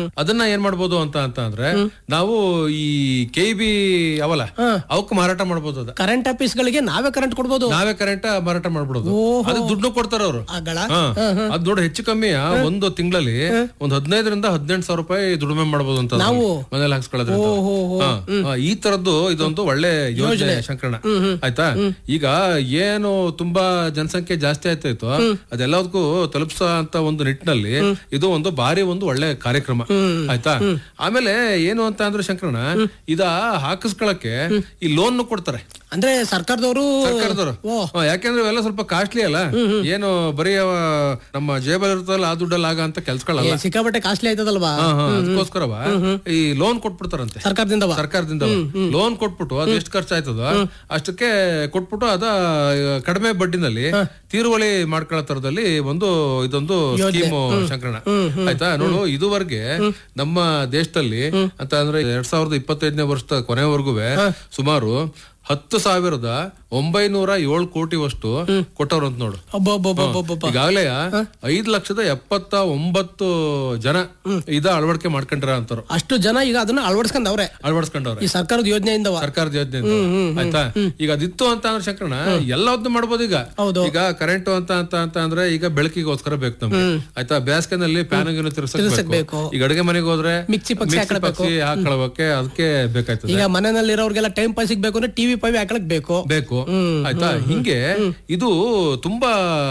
ಅದನ್ನ ಏನ್ ಮಾಡ್ಬೋದು ಅಂತ ಅಂತ ಅಂದ್ರೆ ನಾವು ಈ ಕೆ ಬಿ ಅವಲ್ಲ ಅವಕ್ ಮಾರಾಟ ಮಾಡ್ಬೋದು ಅದ ಕರೆಂಟ್ ಆಫೀಸ್ ಗಳಿಗೆ ನಾವೇ ಕರೆಂಟ್ ಕೊಡ್ಬೋದು ನಾವೇ ಕರೆಂಟ್ ಮಾರಾಟ ಮಾಡ್ಬಿಡೋದು ಓಹೋ. ಅದಕ್ಕೆ ದುಡ್ಡು ಕೊಡ್ತಾರ ಅವರು ಆಗಳ ಅದ್ ನೋಡಿ ಹೆಚ್ಚು ಕಮ್ಮಿ ಒಂದು ತಿಂಗಳಲ್ಲಿ ಒಂದ್ ಹದಿನೈದರಿಂದ ಹದಿನೆಂಟು ಸಾವಿರ ರೂಪಾಯಿ ದುಡಿಮೆ ಮಾಡ್ಬೋದು ಅಂತ ನಾವು? ಮನೇಲಿ ಹಾಕ್ಸ್ಕೊಳ್ಳೋದ್ರಿಂದ ಓಹೋ ಹಾ. ಹಾ, ಈ ತರದ್ದು ಇದೊಂದು ಒಳ್ಳೆ ಯೋಜನೆ ಶಂಕರಣ ಆಯ್ತಾ ಈಗ ಏನು ತುಂಬಾ ಜನಸಂಖ್ಯೆ ಜಾಸ್ತಿ ಆಯ್ತಾಯ್ತು ಅದೆಲ್ಲದಕ್ಕೂ ತಲುಪಿಸೋ ಅಂತ ಒಂದು ನಿಟ್ಟಿನಲ್ಲಿ ಇದು ಒಂದು ಬಾರಿ ಒಂದು ಒಳ್ಳೆ ಕಾರ್ಯಕ್ರಮ ಆಯ್ತಾ ಆಮೇಲೆ ಏನು ಅಂತ ಅಂದ್ರೆ ಶಂಕರಣ ಇದ ಹಾಕಿಸ್ಕೊಳಕ್ಕೆ ಈ ಲೋನ್ ಕೊಡ್ತಾರೆ ಅಂದ್ರೆ ಸರ್ಕಾರದವರು ಸರ್ಕಾರದವರು ಓ ಹಾ, ಯಾಕೆಂದ್ರೆ ಇವೆಲ್ಲ ಸ್ವಲ್ಪ ಕಾಸ್ಟ್ಲಿ ಅಲ್ಲ ಏನು ಬರೀ ಅವ ನಮ್ಮ ಜೇಬಲ್ ಇರ್ತಲ್ಲ ಆ ದುಡ್ಡಲ್ಲಿ ಆಗ ಅಂತ ಕೆಲ್ಸಗಳಲ್ಲ ಏ, ಸಿಕ್ಕಾಪಟ್ಟೆ ಕಾಸ್ಟ್ಲಿ ಆಯ್ತದಲ್ವಾ ಹಾ, ಹಾ, ಅದಕ್ಕೋಸ್ಕರವ ಈ ಲೋನ್ ಕೊಟ್ಬಿಡ್ತಾರಂತೆ ಸರ್ಕಾರದಿಂದ ಸರ್ಕಾರದಿಂದ ಲೋನ್ ಕೊಟ್ಬಿಟ್ಟು ಅದು ಎಷ್ಟು ಖರ್ಚು ಆಯ್ತದ ಅಷ್ಟಕ್ಕೆ ಕೊಟ್ಬಿಟ್ಟು ಅದ ಕಡಿಮೆ ಬಡ್ಡಿನಲ್ಲಿ ತೀರುವಳಿ ಮಾಡ್ಕೊಳ್ಳೋ ತರದಲ್ಲಿ ಒಂದು ಇದೊಂದು ಸ್ಕೀಮು ಶಂಕರಣ ಆಯ್ತಾ ನೋಡು ಇದುವರೆಗೆ ನಮ್ಮ ದೇಶದಲ್ಲಿ ಅಂತ ಅಂದ್ರೆ ಎರಡ್ ಸಾವಿರದ ಇಪ್ಪತ್ತೈದನೇ ವರ್ಷದ ಕೊನೆವರೆಗೂ ಸುಮಾರು ಹತ್ತು ಸಾವಿರದ ಒಂಬೈನೂರ ಏಳು ಕೋಟಿವಷ್ಟು ಕೊಟ್ಟವ್ರು ಅಂತ ನೋಡು ಅಬ್ಬಬ್ಬಬ್ಬಬ್ಬಬ್ಬ. ಈಗಾಗಲೇ ಐದ್ ಲಕ್ಷದ ಎಪ್ಪತ್ತ ಒಂಬತ್ತು ಜನ ಇದ ಅಳವಡಿಕೆ ಮಾಡ್ಕೊಂಡ್ರ ಅಂತಾರು ಅಷ್ಟು ಜನ ಈಗ ಅದನ್ನ ಅಳವಡಿಸ್ಕೊಂಡವ್ರೆ ಅಳವಡಿಸ್ಕೊಂಡವ್ರೆ ಈ ಸರ್ಕಾರದ ಯೋಜನೆಯಿಂದ ಸರ್ಕಾರದ ಯೋಜನೆ ಆಯ್ತಾ ಈಗ ಅದಿತ್ತು ಅಂತ ಅಂದ್ರೆ ಶಂಕರಣ ಎಲ್ಲವದ್ದು ಮಾಡ್ಬೋದು ಈಗ ಹೌದು. ಈಗ ಕರೆಂಟ್ ಅಂತ ಅಂತ ಅಂತ ಅಂದ್ರೆ ಈಗ ಬೆಳಕಿಗೋಸ್ಕರ ಬೇಕು ನಮ್ಗೆ ಆಯ್ತಾ ಬೇಸಿಗೆನಲ್ಲಿ ಫ್ಯಾನ್ ಗಿನ ತಿರ್ಸಕ್ ಬೇಕು ಬೇಕು. ಈಗ ಅಡುಗೆ ಮನೆಗೆ ಹೋದ್ರೆ ಮಿಕ್ಸಿ ಪಕ್ಷಿ ಮಿಕ್ಸಿ ಪಕ್ಷಿ ಹಾಕೊಳಕ್ಕೆ ಅದಕ್ಕೆ ಬೇಕಾಯ್ತದೆ ಈಗ ಮನೆಯಲ್ಲಿರೋರ್ಗೆಲ್ಲ ಟೈಮ್ ಪಾಸ್ ಬೇಕು ಅಂದ್ರೆ ಟಿವಿ ಪೈವಿ ಹಾಕಲಕ್ ಬೇಕು ಬೇಕು ಆಯ್ತಾ ಹಿಂಗೆ ಇದು ತುಂಬಾ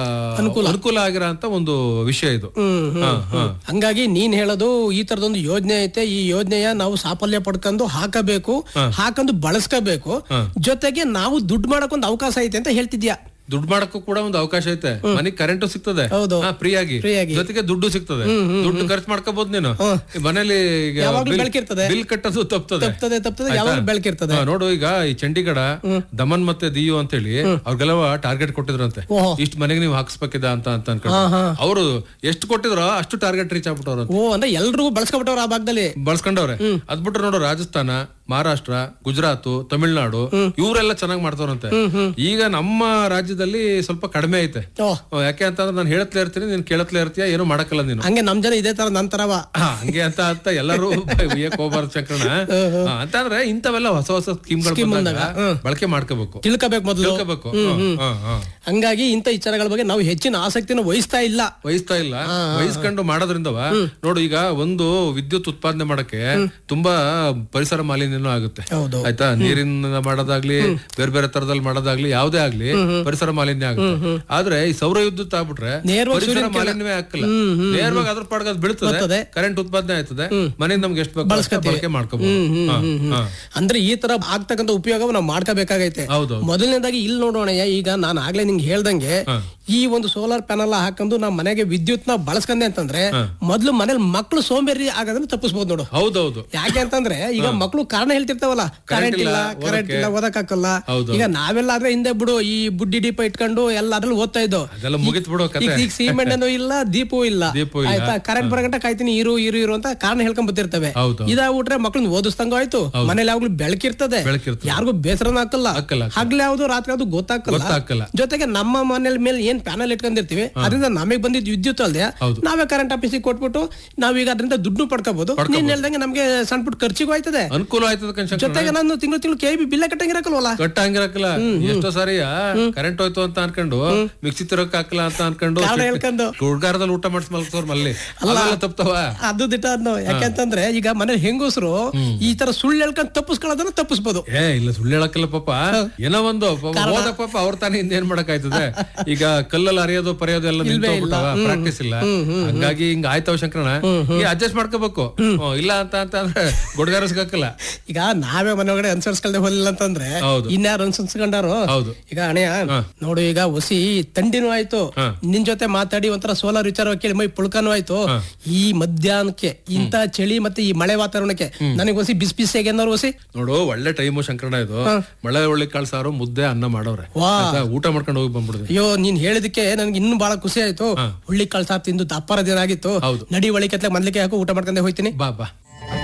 ಅನುಕೂಲ ಆಗಿರೋ ಅಂತ ಒಂದು ವಿಷಯ ಇದು ಹ್ಮ್ ಹ್ಮ್. ಹಾ, ಹಾ. ಹಂಗಾಗಿ ನೀನ್ ಹೇಳೋದು ಈ ತರದೊಂದು ಯೋಜನೆ ಐತೆ ಈ ಯೋಜನೆಯ ನಾವು ಸಾಫಲ್ಯ ಪಡ್ಕೊಂಡು ಹಾಕಬೇಕು ಹಾಕೊಂಡು ಬಳಸ್ಕೋಬೇಕು ಜೊತೆಗೆ ನಾವು ದುಡ್ಡು ಮಾಡಕ್ ಒಂದು ಅವಕಾಶ ಐತೆ ಅಂತ ಹೇಳ್ತಿದ್ಯಾ ದುಡ್ಡು ಮಾಡಕ್ಕೂ ಕೂಡ ಒಂದು ಅವಕಾಶ ಐತೆ ಮನೆಗ್ ಕರೆಂಟ್ ಸಿಗ್ತದೆ ಹೌದು. ಫ್ರೀ ಆಗಿ Free ಆಗಿ. ಜೊತೆಗೆ ದುಡ್ಡು ಸಿಗ್ತದೆ ದುಡ್ಡು ಖರ್ಚು ಮಾಡ್ಕೋಬಹುದು ನೀನು ಈ ಮನೇಲಿ ಈಗ ಯಾವಾಗ್ಲೂ ಬಿಲ್- ಬೆಳಕಿರ್ತದೆ. ಬಿಲ್ ಕಟ್ಟೋದು ತಪ್ತದೆ ತಪ್ತದೆ ತಪ್ತದೆ ಯಾವಾಗ ಬೆಳಕಿರ್ತದೆ ಹಾ, ನೋಡು ಈಗ ಈ ಚಂಡೀಗಢ ದಮನ್ ಮತ್ತೆ ದಿಯು ಅಂತ ಹೇಳಿ ಅವ್ರಿಗೆಲ್ಲ ಟಾರ್ಗೆಟ್ ಕೊಟ್ಟಿದ್ರಂತೆ ಓಹೋ. ಇಷ್ಟು ಮನೆಗೆ ನೀವು ಹಾಕ್ಸ್ಬೇಕಿದ ಅಂತ ಅಂತ ಅನ್ಕೊಂಡು ಅವರು ಎಷ್ಟು ಕೊಟ್ಟಿದ್ರೋ ಅಷ್ಟು ಟಾರ್ಗೆಟ್ ರೀಚ್ ಆಗ್ಬಿಟ್ಟವ್ರ ಓ ಅಂದ್ರೆ ಎಲ್ರಿಗೂ ಬಳಸ್ಕೊಬಿಟ್ಟವ್ರ ಆ ಭಾಗದಲ್ಲಿ ಬಳಸ್ಕೊಂಡವ್ರೆ ಅದ್ಬಿಟ್ರೆ ನೋಡು ರಾಜಸ್ಥಾನ ಮಹಾರಾಷ್ಟ್ರ ಗುಜರಾತ್ ತಮಿಳ್ನಾಡು ಇವರೆಲ್ಲ ಚೆನ್ನಾಗಿ ಮಾಡ್ತಾರಂತೆ ಈಗ ನಮ್ಮ ರಾಜ್ಯದಲ್ಲಿ ಸ್ವಲ್ಪ ಕಡಿಮೆ ಐತೆ ಓ ಹ್ಮ್, ಯಾಕೆ ಅಂತಂದ್ರೆ ನಾನು ಹೇಳತ್ಲೇ ಇರ್ತೀನಿ ನೀನ್ ಕೇಳತ್ಲೇ ಇರ್ತೀಯ ಏನು ಮಾಡಕ್ಕಲ್ಲ ನೀನು ಹಂಗೆ ನಮ್ ಜನ ಇದೇ ತರ ನಂತರವ ಹಾ, ಹಂಗೆ ಅಂತ ಅಂತ ಎಲ್ಲರೂ ಉಯ್ಯಕ್ ಹೋಗ್ಬಾರ್ದು ಚಕ್ರಣ ಹಾ, ಅಂತಂದ್ರೆ ಇಂಥವೆಲ್ಲ ಹೊಸ ಹೊಸ ಸ್ಕೀಮ್ಗಳು ಬಂದಾಗ ಬಳಕೆ ಮಾಡ್ಕೋಬೇಕು ತಿಳ್ಕೋಬೇಕು ಮೊದಲು ತಿಳ್ಕೋಬೇಕು ಹ್ಮ್, ಹ್ಮ್, ಹ್ಮ್. ಹಂಗಾಗಿ ಇಂಥ ವಿಚಾರಗಳ ಬಗ್ಗೆ ನಾವು ಹೆಚ್ಚಿನ ಆಸಕ್ತಿನ ವಹಿಸ್ತಾ ಇಲ್ಲ ವಹಿಸ್ತಾ ಇಲ್ಲ ವಹಿಸ್ಕೊಂಡು ಮಾಡೋದ್ರಿಂದವ ನೋಡು ಈಗ ಒಂದು ವಿದ್ಯುತ್ ಉತ್ಪಾದನೆ ಮಾಡಕ್ಕೆ ತುಂಬಾ ಪರಿಸರ ಮಾಲಿನ್ಯನೂ ಆಗುತ್ತೆ ಹೌದು ಆಯ್ತಾ ನೀರಿನ ಮಾಡೋದಾಗ್ಲಿ ಬೇರೆ ಬೇರೆ ತರದಲ್ಲಿ ಮಾಡೋದಾಗ್ಲಿ ಯಾವ್ದೇ ಆಗ್ಲಿ ಪರಿಸರ ಮಾಲಿನ್ಯ ಆಗುತ್ತೆ ಆದ್ರೆ ಈ ಸೌರ ವಿದ್ಯುತ್ ಆಗ್ಬಿಟ್ರೆ ನೇರವಾಗಿ ಪರಿಸರ ಮಾಲಿನ್ಯವೇ ಹಾಕಲ್ಲ ನೇರವಾಗಿ ಅದ್ರ ಪಾಡ್ಗೆ ಅದು ಬರ್ತದೆ. ಬೀಳ್ತದೆ ಕರೆಂಟ್ ಉತ್ಪಾದನೆ ಆಯ್ತದೆ ಮನೆಯಿಂದ ನಮ್ಗೆ ಎಷ್ಟು ಬೇಕು ಅಷ್ಟು ಬಳಕೆ ಮಾಡ್ಕೋಬಹುದು ಹಾ, ಹಾ. ಅಂದ್ರೆ ಈ ತರ ಆಗ್ತಕ್ಕಂಥ ಉಪಯೋಗ ನಾವು ಮಾಡ್ಕೋಬೇಕಾಗೈತೆ ಹೌದು ಮೊದಲನೇದಾಗಿ ಇಲ್ಲಿ ನೋಡೋಣಯ್ಯ ಈಗ ನಾನು ಆಗ್ಲೇ ನಿಂಗೆ ಹೇಳ್ದಂಗೆ ಈ ಒಂದು ಸೋಲಾರ್ ಪ್ಯಾನಲ್ ಹಾಕೊಂಡು ನಮ್ಮ ಮನೆಗೆ ವಿದ್ಯುತ್ ನ ಬಳಸ್ಕೊಂಡೆ ಅಂತಂದ್ರೆ ಮೊದ್ಲು ಮನೇಲಿ ಮಕ್ಳು ಸೋಂಬೇರಿ ಆಗೋದನ್ನ ತಪ್ಪಿಸ್ಬೋದು ನೋಡು ಹೌದೌದು ಯಾಕೆ ಅಂತಂದ್ರೆ ಈಗ ಮಕ್ಳು ಕಾರಣ ಹೇಳ್ತಿರ್ತಾವಲ್ಲ ಕರೆಂಟ್ ಇಲ್ಲ ಕರೆಂಟ್ ಇಲ್ಲ ಓದಕ್ಕಾಗಲ್ಲ ಹೌದು. ಈಗ ನಾವೆಲ್ಲ ಆದ್ರೆ ಹಿಂದೆ ಬಿಡು ಈ ಬುಡ್ಡಿ ದೀಪ ಇಟ್ಕೊಂಡು ಎಲ್ಲ ಅದ್ರಲ್ಲಿ ಓದ್ತಾ ಇದ್ದೋ ಅದೆಲ್ಲ ಮುಗಿತ್ ಬಿಡೋ ಈಗ ಕತೆ ಈಗ ಸೀಮೆಣ್ಣೆನೂ ಇಲ್ಲ ದೀಪವೂ ಇಲ್ಲ ದೀಪವೂ ಇಲ್ಲ. ಆಯ್ತಾ ಕರೆಂಟ್ ಬರಗಂಟ ಕಾಯ್ತೀನಿ ಇರು ಇರು ಇರು ಅಂತ ಕಾರಣ ಹೇಳ್ಕೊಂಡ್ ಬರ್ತಿರ್ತವೆ ಹೌದು. ಇದಾಗ್ಬಿಟ್ರೆ ಮಕ್ಳನ್ನ ಓದಿಸ್ದಂಗ ಆಯ್ತು ಮನೇಲಿ ಯಾವಾಗ್ಲೂ ಬೆಳಕಿರ್ತದೆ ಬೆಳಕಿರ್ತದೆ. ಯಾರಿಗೂ ಬೇಸರನ ಹಾಕಲ್ಲ ಹಾಕಲ್ಲ. ಹಗ್ಲು ಯಾವ್ದು ರಾತ್ರಿ ಯಾವ್ದು ಗೊತ್ತಾಗಲ್ಲ ಗೊತ್ತಾಗಲ್ಲ. ಜೊತೆಗೆ ನಮ್ಮ ಮನೇಲಿ ಮೇಲೆ ಏನ್ ಪ್ಯಾನಲ್ ಇಟ್ಕೊಂಡಿರ್ತೀವಿ ಅದರಿಂದ ನಮಗೆ ಬಂದಿದ್ ವಿದ್ಯುತ್ ಅಲ್ಲದೆ ಹೌದು. ನಾವೇ ಕರೆಂಟ್ ಆಫೀಸಿಗೆ ಕೊಟ್ಬಿಟ್ಟು ನಾವೀಗ ಅದರಿಂದ ದುಡ್ಡು ಪಡ್ಕೋಬಹುದು ನೀನ್ ಹೇಳ್ದಂಗೆ ನಮ್ಗೆ ಸಣ್ಣ ಪುಟ್ಟ ಖರ್ಚಿಗೂ ಆಯ್ತದೆ ಅನುಕೂಲ ಆಯ್ತದ ಕಣ್ಶಂಕರ ಜೊತೆಗೆ ನಾನು ತಿಂಗಳು ತಿಂಗಳು ಕೆ ಬಿ ಬಿಲ್ಲ ಕಟ್ಟಂಗಿರಕಲ್ವಲ್ಲ ಕಟ್ಟ ಹಂಗಿರಕ್ಕಲ್ಲ ಎಷ್ಟೋ ಸಾರಿ ಕರೆಂಟ್ ಹೋಯ್ತು ಅಂತ ಅನ್ಕೊಂಡು ಮಿಕ್ಸಿ ತಿರಕ್ ಹಾಕಲ್ಲ ಅಂತ ಅನ್ಕೊಂಡು ಕಾರಣ ಹೇಳ್ಕೊಂಡು ಹುಡ್ಗಾರದಲ್ಲಿ ಊಟ ಮಾಡಿಸ್ ಮಲ್ಕೋರ್ ಮಲ್ಲಿ ಅಲ್ಲ ತಪ್ತವ ಅದು ದಿಟ ಅದ್ನೋ ಯಾಕೆಂತಂದ್ರೆ ಈಗ ಮನೇಲಿ ಹೆಂಗಸರು ಈ ತರ ಸುಳ್ಳು ಹೇಳ್ಕೊಂಡ್ ತಪ್ಪಿಸ್ಕೊಳ್ಳೋದನ್ನ ತಪ್ಪಿಸ್ಬೋದು ಏ ಇಲ್ಲ ಸುಳ್ಳು ಹೇಳಕ್ಕಲ್ಲ ಪಾಪ ಏನೋ ಒಂದು ಪಾಪ ಹೋದ ಪಾಪ ಅವ್ರ ತಾನೇ ಇನ್ನೇನ್ ಮಾಡಕ್ ಆಯ್ತದೆ ಈಗ ಕಲ್ಲಲ್ಲಿ ಅರಿಯೋದು ಪರೆಯೋದು ಎಲ್ಲ ನಿಂತೋಗ್ಬಿಟ್ಟವ ಪ್ರಾಕ್ಟೀಸ್ ಇಲ್ಲ ಹಂಗಾಗಿ ಹಿಂಗ ಆಯ್ತವ ಶಂಕರಣ ಈ ಅಡ್ಜಸ್ಟ್ ಮಾಡ್ಕೋಬೇಕು ಹ್ಮ್, ಇಲ್ಲ ಅಂತ ಅಂತ ಅಂದ್ರೆ ಗುಡ್ಗಾರ ಸಿಗಕ್ಕಲ್ಲ ಈಗ ನಾವೇ ಮನೆ ಒಳಗಡೆ ಅನುಸರಿಸ್ಕೊಳ್ದೆ ಹೋಲಿಲ್ಲ ಅಂತಂದ್ರೆ ಹೌದು. ಇನ್ಯಾರು ಅನುಸರಿಸ್ಕೊಂಡಾರು ಹೌದು ಈಗ ಅಣೆಯ ನೋಡು ಈಗ ಹೊಸಿ ತಂಡಿನೂ ಆಯ್ತು ನಿನ್ ಜೊತೆ ಮಾತಾಡಿ ಒಂಥರ ಸೋಲಾರ್ ವಿಚಾರ ಕೇಳಿ ಮೈ ಪುಳ್ಕನೂ ಆಯ್ತು ಈ ಮಧ್ಯಾಹ್ನಕ್ಕೆ ಇಂತ ಚಳಿ ಮತ್ತೆ ಈ ಮಳೆ ವಾತಾವರಣಕ್ಕೆ ನನಗೆ ಹೊಸಿ ಬಿಸಿ ಬಿಸಿ ಏನಾರು ಹೊಸಿ ನೋಡು ಒಳ್ಳೆ ಟೈಮು ಶಂಕರಣ ಇದು ಮಳೆ ಒಳ್ಳೆ ಕಾಳು ಸಾರು ಮುದ್ದೆ ಅನ್ನ ಮಾಡವ್ರೆ ವಾ. ಆಯ್ತಾ? ಊಟ ಮಾಡ್ಕೊಂಡು ಹೋಗಿ ಬಂದ್ಬಿಡ್ತೀನಿ ಅಯ್ಯೋ ನೀನ್ ಹೇಳಿದಕ್ಕೆ ನನ್ಗೆ ಇನ್ನೂ ಬಹಳ ಖುಷಿ ಆಯ್ತು ಹುಳ್ಳಿ ಕಾಳು ಸಾರ್ ತಿಂದು ದಪ್ಪರ ದಿನ ಆಗಿತ್ತು ಹೌದು. ನಡಿ ಒಳಿಕತ್ಲೆ ಮೊದ್ಲಿಗೆ ಹಾಕು ಊಟ ಮಾಡ್ಕೊಂಡೆ ಹೋಯ್ತೀನಿ ಬಾ ಬಾ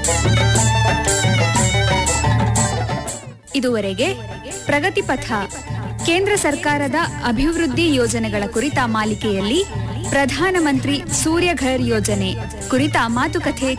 ಇದುವರೆಗೆ ಪ್ರಗತಿ ಪಥ ಕೇಂದ್ರ ಸರ್ಕಾರದ ಅಭಿವೃದ್ಧಿ ಯೋಜನೆಗಳ ಕುರಿತ ಮಾಲಿಕೆಯಲ್ಲಿ ಪ್ರಧಾನಮಂತ್ರಿ ಸೂರ್ಯಘರ್ ಯೋಜನೆ ಕುರಿತ ಮಾತುಕತೆ